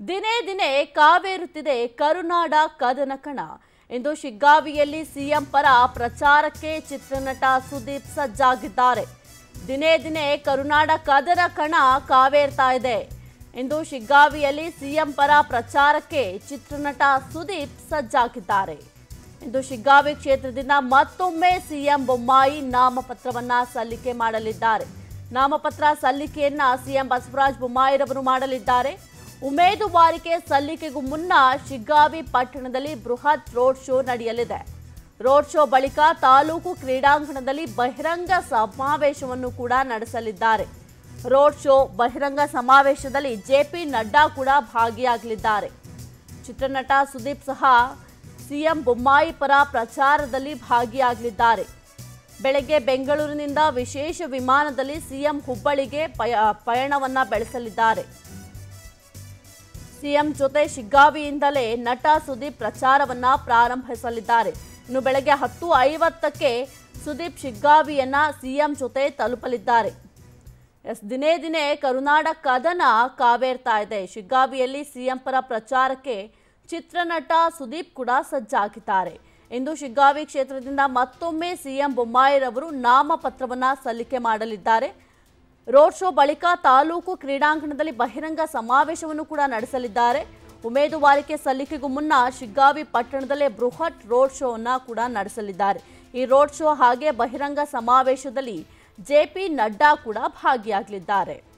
ದಿನೇ ದಿನೇ ಕಾವೇರುತ್ತಿದೆ ಕರುನಾಡ ಕದನ ಕಣ ಇಂದು ಶಿಗ್ಗಾವಿಯಲ್ಲಿ ಸಿಎಂ ಪರ ಪ್ರಚಾರಕ್ಕೆ ಚಿತ್ರನಟ ಸುದೀಪ್ ಸಜ್ಜಾಗಿದ್ದಾರೆ ದಿನೇ ದಿನೇ ಕರುನಾಡ ಕದನ ಕಣ ಕಾವೇರ್ತಾ ಇದೆ ಇಂದು ಶಿಗ್ಗಾವಿಯಲ್ಲಿ ಸಿಎಂ ಪರ ಪ್ರಚಾರಕ್ಕೆ ಚಿತ್ರನಟ ಸುದೀಪ್ ಸಜ್ಜಾಗಿದ್ದಾರೆ ಇಂದು ಶಿಗ್ಗಾವಿ ಕ್ಷೇತ್ರದಿಂದ ಮತ್ತೊಮ್ಮೆ ಸಿಎಂ ಬೊಮ್ಮಾಯಿ ನಾಮಪತ್ರವನ್ನ ಸಲ್ಲಿಕೆ ಮಾಡಲಿದ್ದಾರೆ ನಾಮಪತ್ರ ಸಲ್ಲಿಕೆಯನ್ನ ಸಿಎಂ ಬಸವರಾಜ ಬೊಮ್ಮಾಯಿರವರು ಮಾಡಲಿದ್ದಾರೆ ಉಮೇದುವಾರಿಕೆ ಸಲ್ಲಿಕೆಗೂ ಮುನ್ನ ಶಿಗ್ಗಾವಿ ಪಟ್ಟಣದಲ್ಲಿ ಬೃಹತ್ ರೋಡ್ ಶೋ ನಡೆಯಲಿದೆ ರೋಡ್ ಶೋ ಬಳಿಕ ತಾಲೂಕು ಕ್ರೀಡಾಂಗಣದಲ್ಲಿ ಬಹಿರಂಗ ಸಮಾವೇಶವನ್ನು ಕೂಡ ನಡೆಸಲಿದ್ದಾರೆ ರೋಡ್ ಶೋ ಬಹಿರಂಗ ಸಮಾವೇಶದಲ್ಲಿ ಜೆಪಿ ನಡ್ಡಾ ಕೂಡ ಭಾಗಿಯಾಗಲಿದ್ದಾರೆ ಚಿತ್ರನಟ ಸುದೀಪ್ ಸಹ ಸಿಎಂ ಬೊಮ್ಮಾಯಿ ಪರ ಪ್ರಚಾರದಲ್ಲಿ ಭಾಗಿಯಾಗಲಿದ್ದಾರೆ ಬೆಳಗ್ಗೆ ಬೆಂಗಳೂರಿನಿಂದ ವಿಶೇಷ ವಿಮಾನದಲ್ಲಿ ಸಿಎಂ ಹುಬ್ಬಳ್ಳಿಗೆ ಪಯ ಪಯಣವನ್ನ ಬೆಳೆಸಲಿದ್ದಾರೆ ಸಿಎಂ ಜೊತೆ ಶಿಗ್ಗಾವಿಯಿಂದಲೇ ನಟ ಸುದೀಪ್ ಪ್ರಚಾರವನ್ನ ಪ್ರಾರಂಭಿಸಲಿದ್ದಾರೆ ಇನ್ನು ಬೆಳಗ್ಗೆ ಹತ್ತು ಐವತ್ತಕ್ಕೆ ಸುದೀಪ್ ಶಿಗ್ಗಾವಿಯನ್ನ ಸಿಎಂ ಜೊತೆ ತಲುಪಲಿದ್ದಾರೆ ಎಸ್ ದಿನೇ ದಿನೇ ಕರುನಾಡ ಕದನ ಕಾವೇರ್ತಾ ಇದೆ ಶಿಗ್ಗಾವಿಯಲ್ಲಿ ಸಿಎಂ ಪರ ಪ್ರಚಾರಕ್ಕೆ ಚಿತ್ರನಟ ಸುದೀಪ್ ಕೂಡ ಸಜ್ಜಾಗಿದ್ದಾರೆ ಇಂದು ಶಿಗ್ಗಾವಿ ಕ್ಷೇತ್ರದಿಂದ ಮತ್ತೊಮ್ಮೆ ಸಿಎಂ ಬೊಮ್ಮಾಯಿರವರು ನಾಮಪತ್ರವನ್ನ ಸಲ್ಲಿಕೆ ಮಾಡಲಿದ್ದಾರೆ ರೋಡ್ ಶೋ ಬಳಿಕ ತಾಲೂಕು ಕ್ರೀಡಾಂಗಣದಲ್ಲಿ ಬಹಿರಂಗ ಸಮಾವೇಶವನ್ನು ಕೂಡ ನಡೆಸಲಿದ್ದಾರೆ ಉಮೇದುವಾರಿಕೆ ಸಲ್ಲಿಕೆಗೂ ಮುನ್ನ ಶಿಗ್ಗಾವಿ ಪಟ್ಟಣದಲ್ಲೇ ಬೃಹತ್ ರೋಡ್ ಶೋವನ್ನ ಕೂಡ ನಡೆಸಲಿದ್ದಾರೆ ಈ ರೋಡ್ ಶೋ ಹಾಗೆ ಬಹಿರಂಗ ಸಮಾವೇಶದಲ್ಲಿ ಜೆಪಿ ನಡ್ಡಾ ಕೂಡ ಭಾಗಿಯಾಗಲಿದ್ದಾರೆ